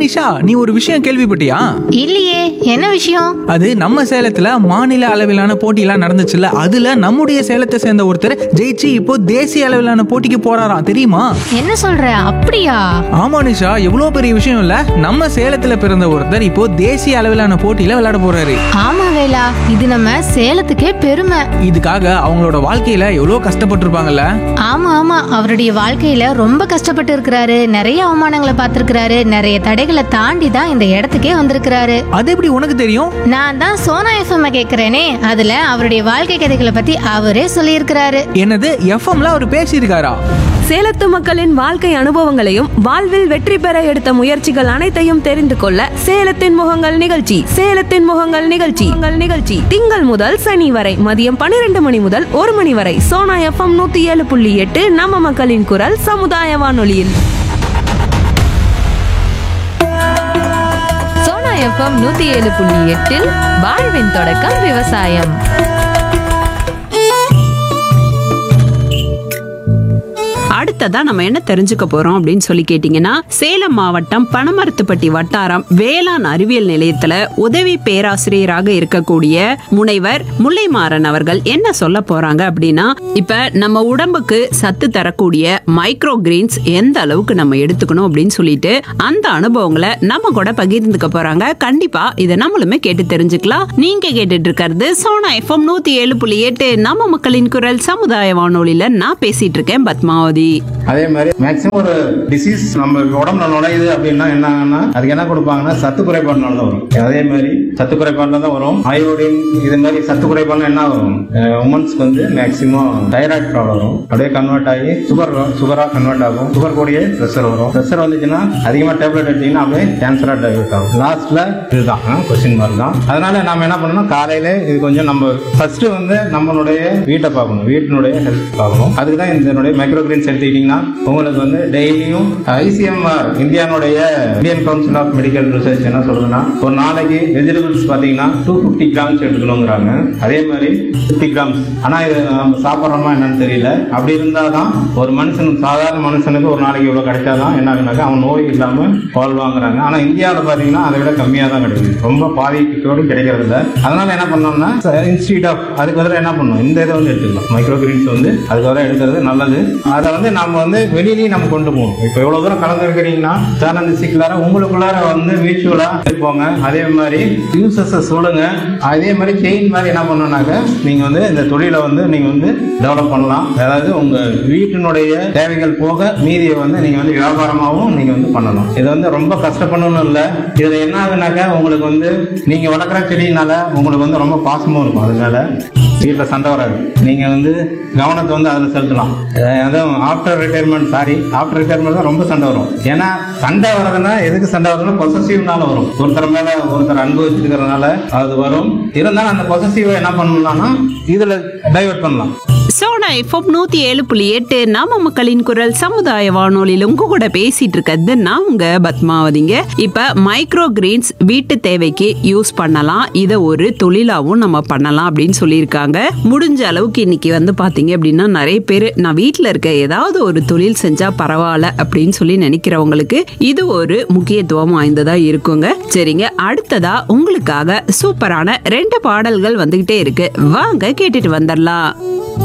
நிஷா நீ ஒரு விஷயம் கேள்விப்பட்டியா இல்லையே என்ன விஷயம் அது நம்ம சேலத்துல மாநில அளவிலான போட்டியெல்லாம் நடந்துச்சுல்ல அதுல நம்முடைய சேலத்தை சேர்ந்த ஒருத்தர் ஜெயிச்சு இப்போ தேசிய அளவிலான போட்டிக்கு போறாராம் தெரியுமா என்ன சொல்ற அப்படியா ஆமா நிஷா எவ்வளவு பெரிய விஷயம் இல்ல நம்ம சேலத்துல பிறந்த ஒருத்தர் இப்போ தேசிய அளவிலான போட்டியில விளையாட போறாரு ஆமா வேலா இது நம்ம சேலத்துக்கே பெருமை இதுக்காக அவங்களோட வாழ்க்கையில எவ்வளவு கஷ்டப்பட்டிருப்பாங்கல்ல ஆமா ஆமா அவருடைய வாழ்க்கையில ரொம்ப கஷ்டப்பட்டு இருக்கிறாரு நிறைய அவமானங்களை பார்த்திருக்கிறாரு நிறைய தடைகளை தாண்டி தான் இந்த இடத்துக்கே வந்திருக்கிறாரு அது எப்படி உனக்கு தெரியும் நான் தான் சோனா எஃப்எம் கேக்குறேனே அதுல அவருடைய வாழ்க்கை கதைகளை பத்தி அவரே சொல்லியிருக்கிறாரு என்னது எஃப்எம்ல அவர் பேசியிருக்காரா சேலத்து மக்களின் வாழ்க்கை அனுபவங்களையும் வாழ்வில் வெற்றி பெற எடுத்த முயற்சிகள் அனைத்தையும் தெரிந்து கொள்ள சேலத்தின் முகங்கள் நிகழ்ச்சி சேலத்தின் முகங்கள் நிகழ்ச்சி உங்கள் நிகழ்ச்சி திங்கள் முதல் சனி வரை மதியம் பன்னிரண்டு மணி முதல் ஒரு மணி வரை சோனா எஃப்எம் நூத்தி ஏழு புள்ளி எட்டு நம்ம மக்களின் குரல் சமுதாய வானொலியில் சோனா எஃப்எம் நூத்தி ஏழு புள்ளி எட்டில் வாழ்வின் தொடக்கம் விவசாயம் அடுத்ததா நம்ம என்ன தெரிஞ்சுக்க போறோம் அப்படின்னு சொல்லி கேட்டீங்கன்னா சேலம் மாவட்டம் பனமரத்துப்பட்டி வட்டாரம் வேளாண் அறிவியல் நிலையத்துல உதவி பேராசிரியராக இருக்கக்கூடிய முனைவர் முல்லைமாறன் அவர்கள் என்ன சொல்ல போறாங்க அப்படின்னா இப்ப நம்ம உடம்புக்கு சத்து தரக்கூடிய மைக்ரோ கிரீன்ஸ் எந்த அளவுக்கு நம்ம எடுத்துக்கணும் அப்படின்னு சொல்லிட்டு அந்த அனுபவங்களை நம்ம கூட பகிர்ந்துக்க போறாங்க கண்டிப்பா இதை நம்மளுமே கேட்டு தெரிஞ்சுக்கலாம் நீங்க கேட்டுட்டு இருக்கிறது சோனா எஃப்எம் நூத்தி ஏழு புள்ளி எட்டு நம்ம மக்களின் குரல் சமுதாய வானொலியில நான் பேசிட்டு இருக்கேன் பத்மாவதி அதே மாதிரி மேக்ஸிமம் ஒரு டிசீஸ் நம்ம உடம்புல நுழையுது அப்படின்னா என்ன ஆகும்னா அதுக்கு என்ன கொடுப்பாங்கன்னா சத்து குறைபாடுனால தான் வரும் அதே மாதிரி சத்து குறைபாடுல தான் வரும் அயோடின் இது மாதிரி சத்து குறைபாடுல என்ன வரும் உமன்ஸ்க்கு வந்து மேக்ஸிமம் தைராய்டு ப்ராப்ளம் வரும் அப்படியே கன்வெர்ட் ஆகி சுகர் சுகரா கன்வெர்ட் ஆகும் சுகர் கூடயே ப்ரெஷர் வரும் ப்ரெஷர் வந்துச்சுன்னா அதிகமா டேப்லெட் எடுத்தீங்கன்னா அப்படியே கேன்சரா டைவர்ட் ஆகும் லாஸ்ட்ல இதுதான் கொஸ்டின் மார்க் தான் அதனால நாம என்ன பண்ணணும் காலையில இது கொஞ்சம் நம்ம ஃபர்ஸ்ட் வந்து நம்மளுடைய வீட்டை பார்க்கணும் வீட்டினுடைய ஹெல்த் பார்க்கணும் அதுக்கு தான் இதனுடைய மைக்ரோ கிரீன்ஸ் எடுத்துக்கிட்டீங்கன்னா உங்களுக்கு வந்து டெய்லியும் ஐசிஎம்ஆர் இந்தியானுடைய Indian Council of Medical Research என்ன சொல்றதுன்னா ஒரு நாளைக்கு வெஜிடபிள்ஸ் பார்த்தீங்கன்னா டூ ஃபிஃப்டி கிராம்ஸ் எடுத்துக்கணுங்கிறாங்க அதே மாதிரி ஃபிஃப்டி கிராம்ஸ் ஆனால் இது நம்ம சாப்பிட்றோமா என்னன்னு தெரியல அப்படி இருந்தால் தான் ஒரு மனுஷன் சாதாரண மனுஷனுக்கு ஒரு நாளைக்கு இவ்வளோ கிடைச்சாதான் என்ன ஆகுனாக்கா அவன் நோய் இல்லாமல் வாழ்வாங்கிறாங்க ஆனால் இந்தியாவில் பார்த்தீங்கன்னா அதை விட கம்மியாக தான் கிடைக்குது ரொம்ப பாதிக்கோடு கிடைக்கிறது இல்லை அதனால என்ன பண்ணோம்னா இன்ஸ்டியூட் ஆஃப் அதுக்கு பதிலாக என்ன பண்ணணும் இந்த இதை வந்து எடுத்துக்கலாம் மைக்ரோ கிரீன்ஸ் வந்து அதுக்கு பதிலாக எடுக்கிறது நல்லது அதை வந்து நம்ம வந்து வெளியிலையும் நம்ம கொண்டு போகணும் இப்போ எவ்வளோ தூரம் கலந்துருக்கிறீங்கன்னா சேனல் டிஸ்ட்ரிக்ட்லார உங்களுக்குள்ளார வந்து மியூச்சுவலாக இருப்போங்க அதே மாதிரி யூசஸ் சொல்லுங்க அதே மாதிரி செயின் மாதிரி என்ன பண்ணணும்னாக்க நீங்க வந்து இந்த தொழிலை வந்து நீங்க வந்து டெவலப் பண்ணலாம் அதாவது உங்க வீட்டினுடைய தேவைகள் போக மீதியை வந்து நீங்க வந்து வியாபாரமாகவும் நீங்க வந்து பண்ணலாம் இது வந்து ரொம்ப கஷ்டப்படணும்னு இல்லை இதுல என்ன ஆகுனாக்கா உங்களுக்கு வந்து நீங்க வளர்க்குற செடியினால உங்களுக்கு வந்து ரொம்ப பாசமும் இருக்கும் அதனால வீட்டில் சண்டை வராது நீங்க வந்து கவனத்தை வந்து அதில் செலுத்தலாம் அஹ் அதுவும் after retirement sorry after retirement தான் ரொம்ப சண்டை வரும் ஏன்னா சண்டை வர்றதுன்னா எதுக்கு சண்டை வருதுன்னா பொசசிவ்னால வரும் ஒருத்தர் மேல ஒருத்தர் அன்பு வச்சுக்கிறதுனால அது வரும் இருந்தாலும் அந்த பொசசிவை என்ன பண்ணலாம்னா இதுல டைவர்ட் பண்ணலாம் சோனா எஃப்எம் நூத்தி ஏழு புள்ளி எட்டு நாம மக்களின் குரல் சமுதாய வானொலியில உங்க கூட பேசிட்டு இருக்கிறது நான் உங்க பத்மாவதிங்க இப்ப மைக்ரோ கிரீன்ஸ் வீட்டு தேவைக்கு யூஸ் பண்ணலாம் இதை ஒரு தொழிலாவும் நம்ம பண்ணலாம் அப்படின்னு சொல்லியிருக்காங்க முடிஞ்ச அளவுக்கு இன்னைக்கு வந்து பாத்தீங்க அப்படின்னா நிறைய பேர் நான் வீட்டுல இருக்க ஏதாவது ஒரு தொழில் செஞ்சா பரவாயில்ல அப்படின்னு சொல்லி நினைக்கிறவங்களுக்கு இது ஒரு முக்கியத்துவம் வாய்ந்ததா இருக்குங்க சரிங்க அடுத்ததா உங்களுக்காக சூப்பரான ரெண்டு பாடல்கள் வந்துகிட்டே இருக்கு வாங்க கேட்டுட்டு வந்துடலாம்